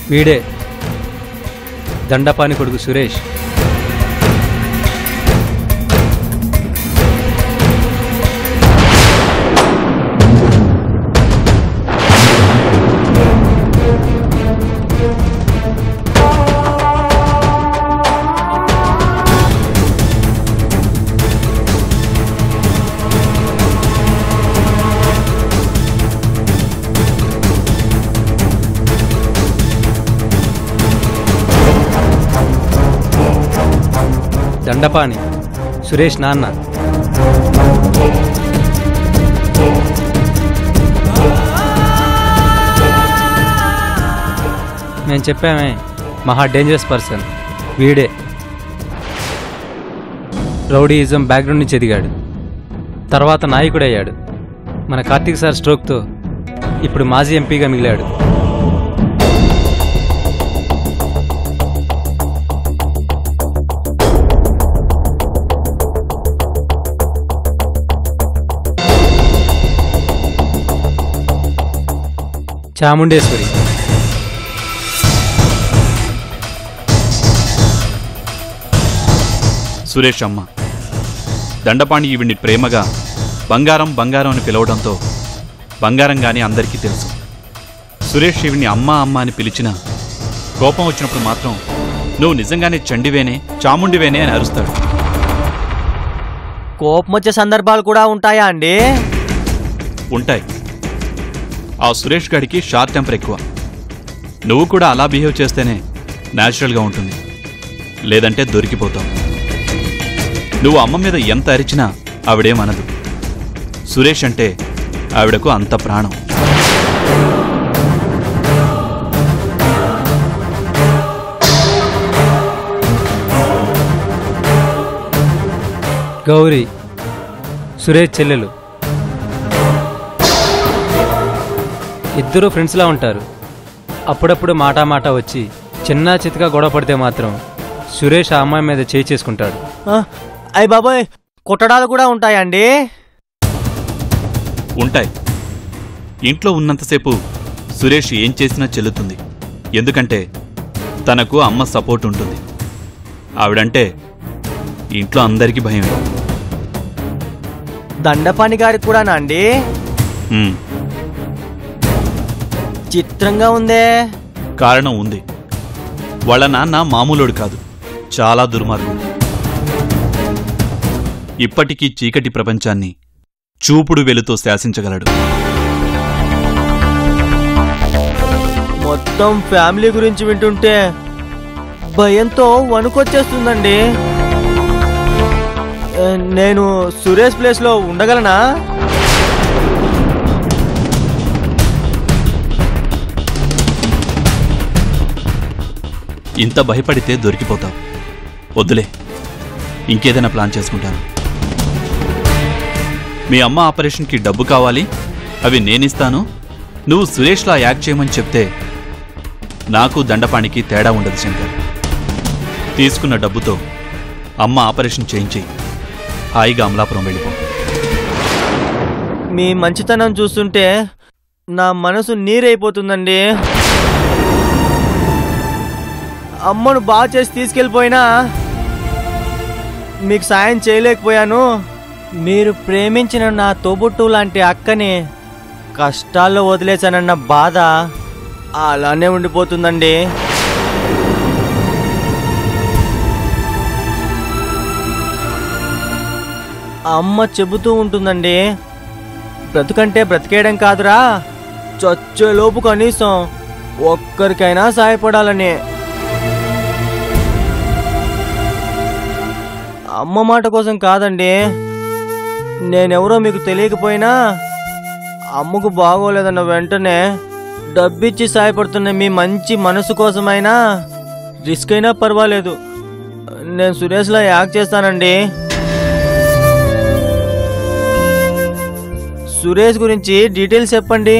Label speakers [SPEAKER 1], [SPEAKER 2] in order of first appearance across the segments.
[SPEAKER 1] వీడే దండపాని కొడుకు సురేష్ దండపాని సురేష్ నాన్న మేము చెప్పామే మహా డేంజరస్ పర్సన్ వీడే రౌడీయిజం బ్యాక్గ్రౌండ్ నుంచి ఎదిగాడు తర్వాత నాయకుడయ్యాడు మన కార్తీక్ సార్ స్ట్రోక్తో ఇప్పుడు మాజీ ఎంపీగా మిగిలాడు చాముండేశ్వరి
[SPEAKER 2] సురేష్ అమ్మ దండపాణి ఈవిడ్ని ప్రేమగా బంగారం బంగారం అని పిలవడంతో బంగారంగానే అందరికీ తెలుసు సురేష్ ఈవిడ్ని అమ్మ అమ్మ అని పిలిచినా కోపం వచ్చినప్పుడు మాత్రం నువ్వు నిజంగానే చండివేనే చాముండివేనే అని అరుస్తాడు
[SPEAKER 3] కోపం వచ్చే సందర్భాలు కూడా ఉంటాయా అండి
[SPEAKER 2] ఉంటాయి ఆ సురేష్ గడికి షార్ట్ టెంపర్ ఎక్కువ నువ్వు కూడా అలా బిహేవ్ చేస్తేనే న్యాచురల్గా ఉంటుంది లేదంటే దొరికిపోతావు నువ్వు అమ్మ మీద ఎంత అరిచినా ఆవిడేమనదు సురేష్ అంటే ఆవిడకు అంత ప్రాణం
[SPEAKER 1] గౌరీ సురేష్ చెల్లెలు ఇద్దరు ఫ్రెండ్స్లా ఉంటారు అప్పుడప్పుడు మాటా మాట వచ్చి చిన్న చితగా గొడవ పడితే మాత్రం సురేష్ ఆ అమ్మాయి మీద చేయి చేసుకుంటాడు
[SPEAKER 3] ఆ, అయ్ బాబోయ్ కొట్టడాలు కూడా ఉంటాయా అండి
[SPEAKER 2] ఉంటాయి ఇంట్లో ఉన్నంతసేపు సురేష్ ఏం చేసినా చెల్లుతుంది ఎందుకంటే తనకు అమ్మ సపోర్ట్ ఉంటుంది ఆవిడంటే ఇంట్లో అందరికీ భయమే
[SPEAKER 3] దండపాణి గారికి కూడానా అండి
[SPEAKER 2] ఉమ్,
[SPEAKER 3] చిత్రంగా ఉందే
[SPEAKER 2] కారణం ఉంది వాళ్ళ నాన్న మామూలోడు కాదు చాలా దుర్మార్గుడు ఇప్పటికీ చీకటి ప్రపంచాన్ని చూపుడు వెలుతో శాసించగలడు
[SPEAKER 3] మొత్తం ఫ్యామిలీ గురించి వింటుంటే భయంతో వణుకొచ్చేస్తుందండి ఏ, నేను సురేష్ ప్లేస్లో ఉండగలనా
[SPEAKER 2] ఇంత భయపడితే దొరికిపోతావు వద్దులే ఇంకేదైనా ప్లాన్ చేసుకుంటాను మీ అమ్మ ఆపరేషన్కి డబ్బు కావాలి అవి నేనిస్తాను నువ్వు సురేష్లా యాక్ట్ చేయమని చెప్తే నాకు దండపానికి తేడా ఉండదు శంకర్ తీసుకున్న డబ్బుతో అమ్మ ఆపరేషన్ చేయించి హాయిగా అమలాపురం వెళ్ళిపో
[SPEAKER 3] మీ మంచితనం చూస్తుంటే నా మనసు నీరైపోతుందండి అమ్మను బాగా చేసి తీసుకెళ్ళిపోయినా మీకు సాయం చేయలేకపోయాను మీరు ప్రేమించిన నా తోబుట్టు లాంటి అక్కని కష్టాల్లో వదిలేశానన్న బాధ అలానే ఉండిపోతుందండి అమ్మ చెబుతూ ఉంటుందండి బ్రతుకంటే బ్రతికేయడం కాదురా చచ్చేలోపు కనీసం ఒక్కరికైనా సాయపడాలని అమ్మ మాట కోసం కాదండి నేనెవరో మీకు తెలియకపోయినా అమ్మకు బాగోలేదన్న వెంటనే డబ్బిచ్చి సాయపడుతున్న మీ మంచి మనసు కోసమైనా రిస్క్ అయినా పర్వాలేదు నేను సురేష్లా యాక్ట్ చేస్తానండి సురేష్ గురించి డీటెయిల్స్ చెప్పండి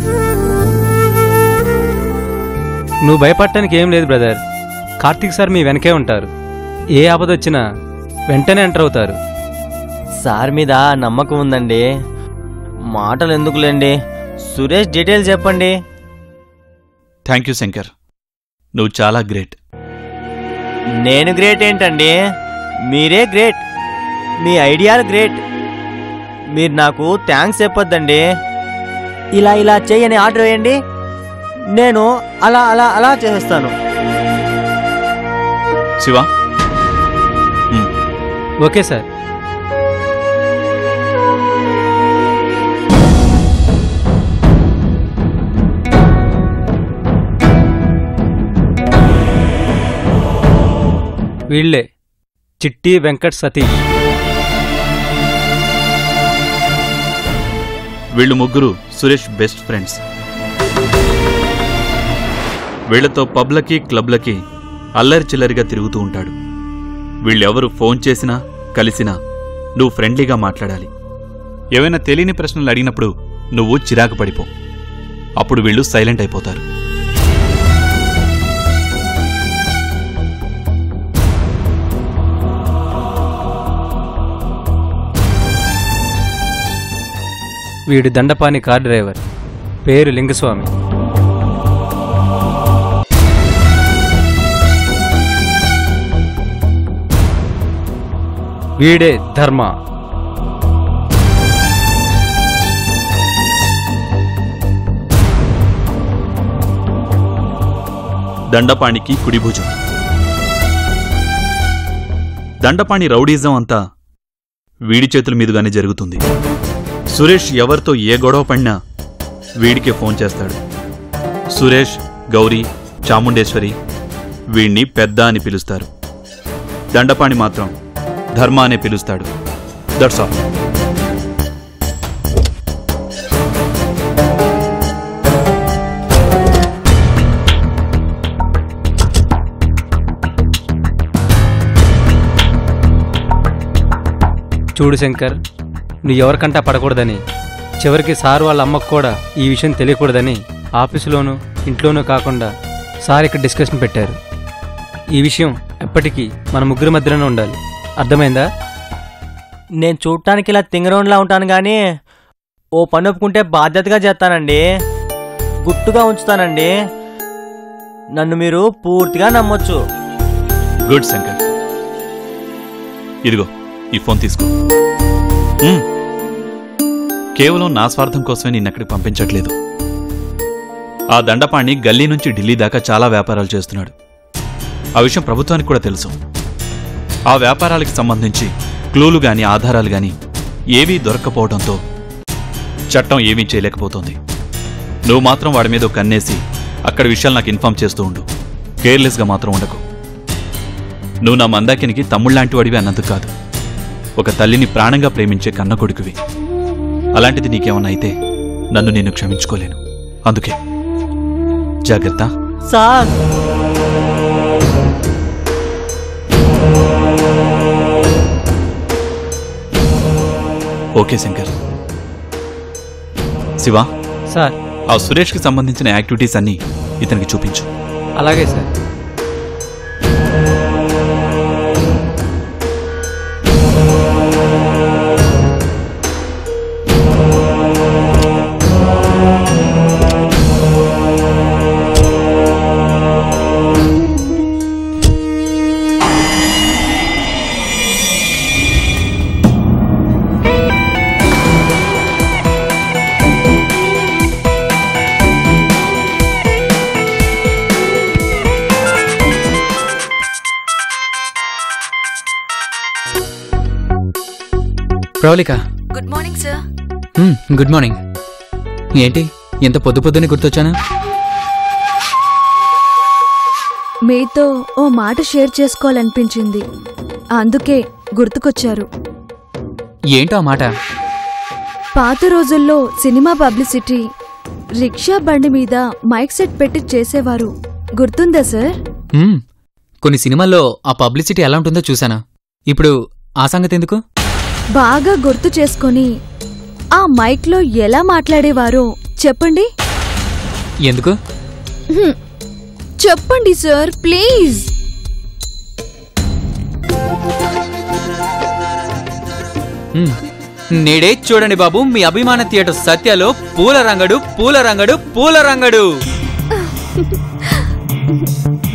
[SPEAKER 1] నువ్వు భయపడటానికి ఏం లేదు బ్రదర్ కార్తీక్ సార్ మీ వెనకే ఉంటారు ఏ ఆపద వచ్చినా వెంటనే ఎంటర్ అవుతారు
[SPEAKER 3] సార్ మీద నమ్మకం ఉందండి మాటలు ఎందుకులేండి సురేష్ డీటెయిల్స్ చెప్పండి
[SPEAKER 2] థ్యాంక్ యూ శంకర్ నువ్వు చాలా గ్రేట్
[SPEAKER 3] నేను గ్రేట్ ఏంటండి మీరే గ్రేట్ మీ ఐడియాలు గ్రేట్ మీరు నాకు థ్యాంక్స్ చెప్పొద్దండి ఇలా ఇలా చేయని ఆర్డర్ వేయండి నేను అలా అలా అలా చేసేస్తాను
[SPEAKER 2] శివ ఉమ్,
[SPEAKER 1] ఓకే సార్ వీళ్ళే చిట్టి వెంకట్ సతీష్
[SPEAKER 2] వీళ్ళు ముగ్గురు సురేష్ బెస్ట్ ఫ్రెండ్స్ వీళ్లతో పబ్లకి క్లబ్లకి అల్లరి చిల్లరిగా తిరుగుతూ ఉంటాడు వీళ్ళెవరు ఫోన్ చేసినా కలిసినా నువ్వు ఫ్రెండ్లీగా మాట్లాడాలి ఏవైనా తెలియని ప్రశ్నలు అడిగినప్పుడు నువ్వు చిరాకు పడిపో అప్పుడు వీళ్ళు సైలెంట్ అయిపోతారు
[SPEAKER 1] వీడు దండపాని కార్ డ్రైవర్ పేరు లింగస్వామి వీడే ధర్మ
[SPEAKER 2] దండపాణికి కుడిభుజం దండపాణి రౌడీజం అంతా వీడి చేతుల మీదుగానే జరుగుతుంది సురేష్ ఎవరితో ఏ గొడవ పడినా వీడికే ఫోన్ చేస్తాడు సురేష్ గౌరీ చాముండేశ్వరి వీణ్ణి పెద్ద అని పిలుస్తారు దండపాణి మాత్రం ధర్మ అనే పిలుస్తాడు దట్స్ ఆల్
[SPEAKER 1] చూడు శంకర్ నువ్వు ఎవరికంటా పడకూడదని చివరికి సార్ వాళ్ళ అమ్మకు కూడా ఈ విషయం తెలియకూడదని ఆఫీసులోనూ ఇంట్లోనూ కాకుండా సార్ ఇక్కడ డిస్కషన్ పెట్టారు ఈ విషయం ఎప్పటికీ మన ముగ్గురి మధ్యలోనే ఉండాలి అర్థమైందా
[SPEAKER 3] నేను చూడటానికి ఇలా తింగరోన్లా ఉంటాను కానీ ఓ పని ఒప్పుకుంటే బాధ్యతగా చేస్తానండి గుట్టుగా ఉంచుతానండి నన్ను మీరు పూర్తిగా నమ్మొచ్చు
[SPEAKER 2] గుడ్ శంకర్ ఇదిగో ఈ ఫోన్ తీసుకో మ్మ్. కేవలం నా స్వార్థం కోసమే నిన్నక్కడికి పంపించట్లేదు ఆ దండపాణి గల్లీ నుంచి ఢిల్లీ దాకా చాలా వ్యాపారాలు చేస్తున్నాడు ఆ విషయం ప్రభుత్వానికి కూడా తెలుసు ఆ వ్యాపారాలకు సంబంధించి క్లూలు గాని ఆధారాలు గాని ఏవీ దొరక్కపోవడంతో చట్టం ఏమీ చేయలేకపోతోంది నువ్వు మాత్రం వాడి మీద ఒక కన్నేసి అక్కడ విషయాలు నాకు ఇన్ఫార్మ్ చేస్తూ ఉండు కేర్లెస్గా మాత్రం ఉండకు నువ్వు నా మందాకినికి తమ్ముళ్లాంటి వాడివి అన్నందుకు కాదు ఒక తల్లిని ప్రాణంగా ప్రేమించే కన్న కొడుకువి అలాంటిది నీకేమన్నా అయితే నన్ను నేను క్షమించుకోలేను అందుకే జాగ్రత్త
[SPEAKER 3] sir
[SPEAKER 2] okay Shankar Shiva
[SPEAKER 1] sir
[SPEAKER 2] ఆ సురేష్కి సంబంధించిన యాక్టివిటీస్ అన్నీ ఇతనికి చూపించు
[SPEAKER 1] అలాగే sir
[SPEAKER 4] Pravalika
[SPEAKER 5] good morning sir
[SPEAKER 4] మ్మ్, గుడ్ మార్నింగ్ ఏంటి ఎంత పొద్దు పొద్దునే గుర్తొచ్చానా
[SPEAKER 5] మీతో ఓ మాట షేర్ చేసుకోవాలనిపించింది అందుకే గుర్తుకొచ్చారు
[SPEAKER 4] ఏంటో ఆ మాట
[SPEAKER 5] పాత రోజుల్లో సినిమా పబ్లిసిటీ రిక్షా బండి మీద మైక్ సెట్ పెట్టి చేసేవారు గుర్తుందా సార్
[SPEAKER 4] మ్మ్, కొన్ని సినిమాల్లో ఆ పబ్లిసిటీ ఎలా ఉంటుందో చూసాను ఇప్పుడు ఆ సంగతి ఎందుకు
[SPEAKER 5] బాగా గుర్తు చేసుకొని ఆ మైక్లో ఎలా మాట్లాడేవారో చెప్పండి
[SPEAKER 4] ఎందుకు
[SPEAKER 5] హ్మ్. చెప్పండి సార్ ప్లీజ్
[SPEAKER 4] మ్మ్. నేడే చూడండి బాబు మీ అభిమాన థియేటర్ సత్యలో పూల రంగడు పూల రంగడు పూల రంగడు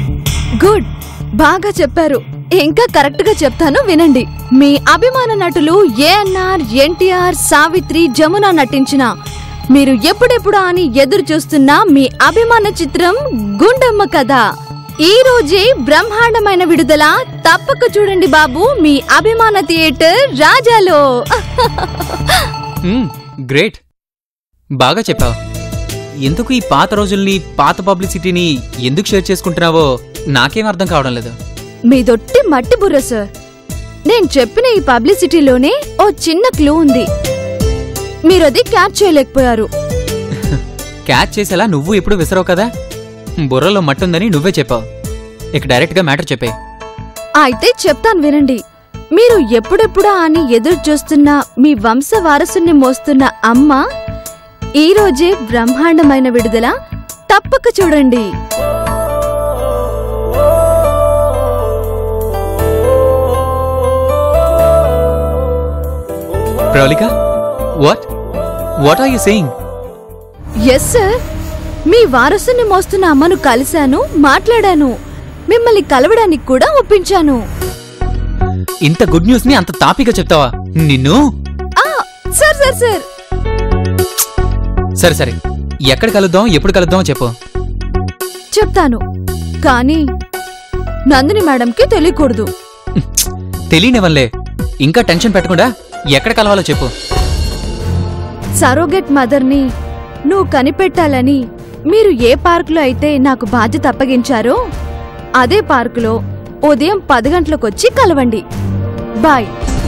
[SPEAKER 5] గుడ్ బాగా చెప్పారు ఇంకా కరెక్ట్ గా చెప్తాను వినండి మీ అభిమాన నటులు ఏఎన్ఆర్ ఎన్టీఆర్ సావిత్రి జమున నటించిన మీరు ఎప్పుడెప్పుడు అని ఎదురు చూస్తున్న మీ అభిమాన చిత్రం గుండమ్మ కథ ఈ రోజే బ్రహ్మాండమైన విడుదల తప్పక చూడండి బాబు మీ అభిమాన థియేటర్ రాజాలో
[SPEAKER 4] మ్మ్, గ్రేట్ బాగా చెప్పావు ఎందుకు ఈ పాత రోజుల్ని పాత పబ్లిసిటీని ఎందుకు షేర్ చేసుకుంటున్నావో నాకేం అర్థం కావడం లేదు
[SPEAKER 5] మీదొట్టి మట్టి బుర్ర సార్ నేను చెప్పిన ఈ పబ్లిసిటీలోనే ఓ చిన్న క్లూ ఉంది మీరది క్యాచ్ చేయలేకపోయారు
[SPEAKER 4] క్యాచ్ చేసేలా నువ్వు ఎప్పుడు విసరవు కదా బుర్రలో మట్టుందని నువ్వే చెప్పావు ఇక డైరెక్ట్గా మ్యాటర్ చెప్పే
[SPEAKER 5] అయితే చెప్తాను వినండి మీరు ఎప్పుడెప్పుడా అని ఎదురు చూస్తున్న మీ వంశ వారసుని మోస్తున్న అమ్మ ఈ రోజే బ్రహ్మాండమైన విడుదల తప్పక చూడండి
[SPEAKER 4] Pravalika what what are you saying
[SPEAKER 5] yes sir మీ వారసుని మోస్తున్న అమ్మను కలిశాను మాట్లాడాను మిమ్మల్ని కలవడానికి కూడా ఒప్పించాను
[SPEAKER 4] ఇంత గుడ్ న్యూస్ ని అంత తాపిగా చెప్తావా నిన్ను
[SPEAKER 5] ఆ, సార్ సార్ సార్
[SPEAKER 4] సరే సరే ఎక్కడ కలుద్దాం ఎప్పుడు కలుద్దాం చెప్పు
[SPEAKER 5] చెప్తాను కానీ నందిని మేడంకి తెలియకూడదు
[SPEAKER 4] తెలియనివ్వలే ఇంకా టెన్షన్ పెట్టకుండా ఎక్కడ కలవాలో చెప్పు
[SPEAKER 5] సరోగెట్ మదర్ని నువ్వు కనిపెట్టాలని మీరు ఏ పార్కులో అయితే నాకు బాధ్యత అప్పగించారో అదే పార్కులో ఉదయం పది గంటలకొచ్చి కలవండి బాయ్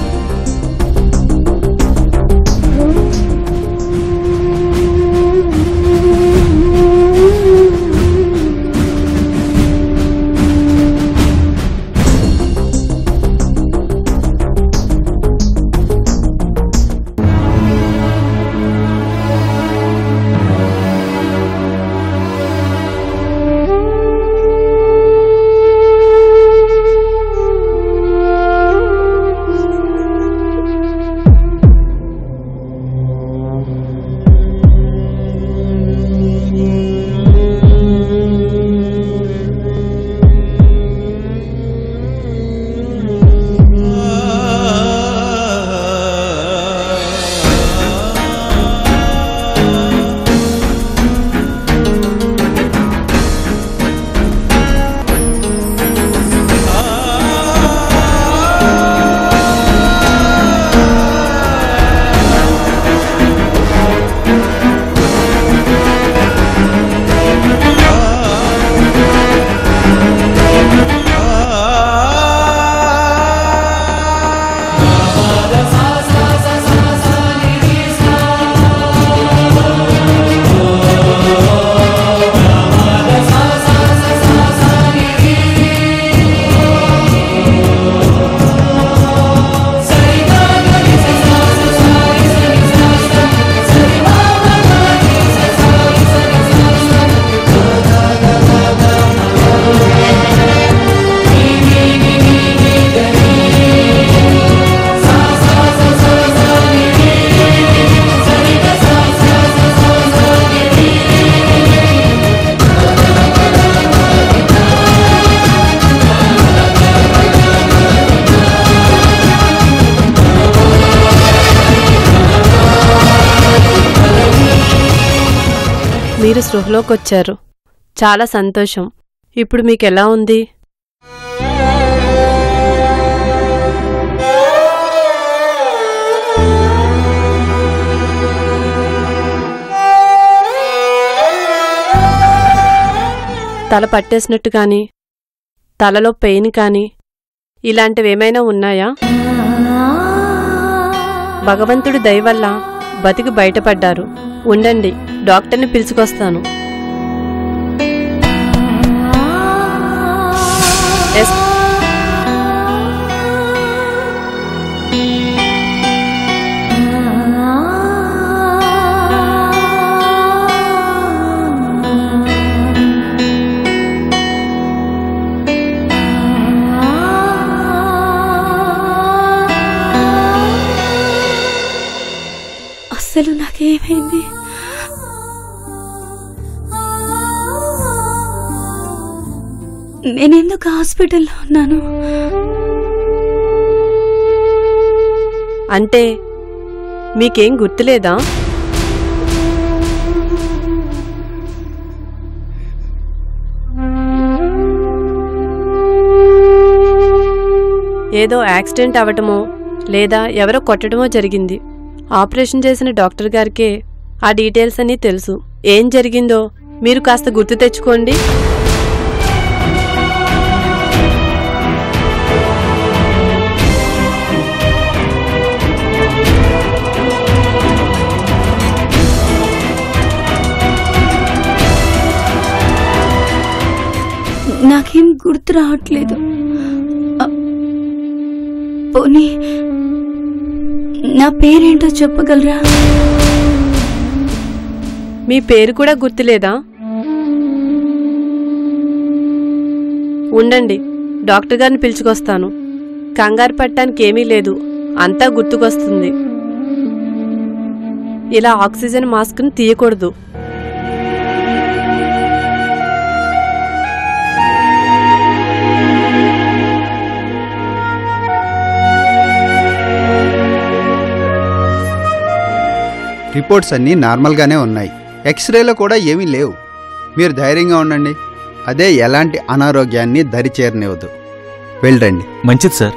[SPEAKER 6] మీరు స్పృహలోకి వచ్చారు చాలా సంతోషం ఇప్పుడు మీకు ఎలా ఉంది తల పట్టేసినట్టు కానీ తలలో పెయిన్ కానీ ఇలాంటివి ఏమైనా ఉన్నాయా భగవంతుడి దయ వల్ల బతికి బయటపడ్డారు ఉండండి డాక్టర్ని పిలుచుకొస్తాను ఎస్ అస్సలు నాకేమైంది
[SPEAKER 7] నేనెందుకు హాస్పిటల్లో ఉన్నాను
[SPEAKER 6] అంటే మీకేం గుర్తులేదా ఏదో యాక్సిడెంట్ అవటమో లేదా ఎవరో కొట్టడమో జరిగింది ఆపరేషన్ చేసిన డాక్టర్ గారికే ఆ డీటెయిల్స్ అన్నీ తెలుసు ఏం జరిగిందో మీరు కాస్త గుర్తు తెచ్చుకోండి
[SPEAKER 7] నాకేం గుర్తు రావట్లేదు అ, పోనీ నా పేరేంటో చెప్పగలరా
[SPEAKER 6] మీ పేరు కూడా గుర్తులేదా ఉండండి డాక్టర్ గారిని పిలుచుకొస్తాను కంగారు పట్టడానికి ఏమీ లేదు అంతా గుర్తుకొస్తుంది ఇలా ఆక్సిజన్ మాస్క్ను తీయకూడదు
[SPEAKER 8] రిపోర్ట్స్ అన్నీ నార్మల్గానే ఉన్నాయి ఎక్స్రేలో కూడా ఏమీ లేవు మీరు ధైర్యంగా ఉండండి అదే ఎలాంటి అనారోగ్యాన్ని దరి చేరనివ్వదు వెళ్ళండి
[SPEAKER 9] మంచిది sir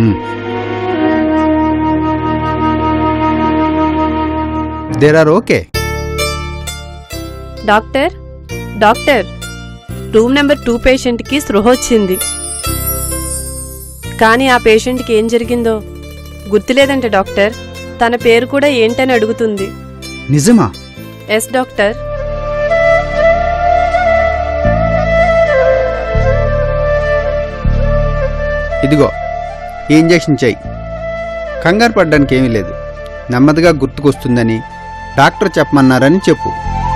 [SPEAKER 8] there are okay
[SPEAKER 6] doctor doctor room number two పేషెంట్కి స్పృహ వచ్చింది కానీ ఆ పేషెంట్కి ఏం జరిగిందో గుర్తులేదంట డాక్టర్ తన పేరు కూడా ఏంటని అడుగుతుంది
[SPEAKER 8] నిజమా
[SPEAKER 6] ఎస్ డాక్టర్
[SPEAKER 8] ఇదిగో ఈ ఇంజెక్షన్ చెయ్యి కంగారు పడ్డానికి ఏమీ లేదు నెమ్మదిగా గుర్తుకొస్తుందని డాక్టర్ చెప్పమన్నారని చెప్పు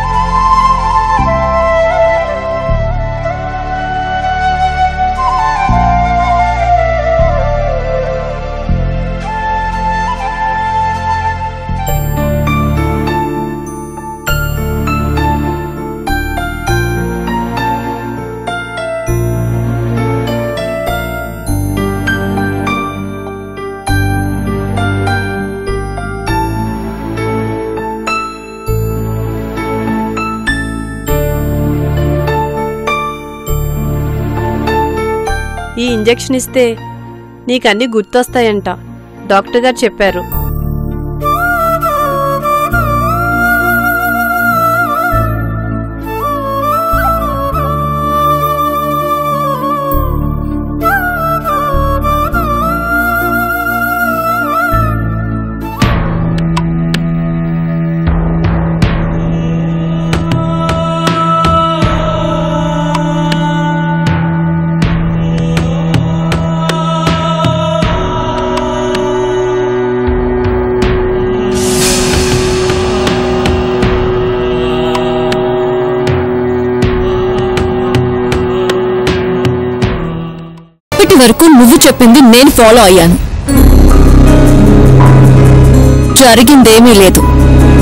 [SPEAKER 6] ఈ ఇంజెక్షన్ ఇస్తే నీకన్నీ గుర్తొస్తాయంట డాక్టర్ గారు చెప్పారు
[SPEAKER 5] ఇప్పటి వరకు నువ్వు చెప్పింది నేను ఫాలో అయ్యాను జరిగిందేమీ లేదు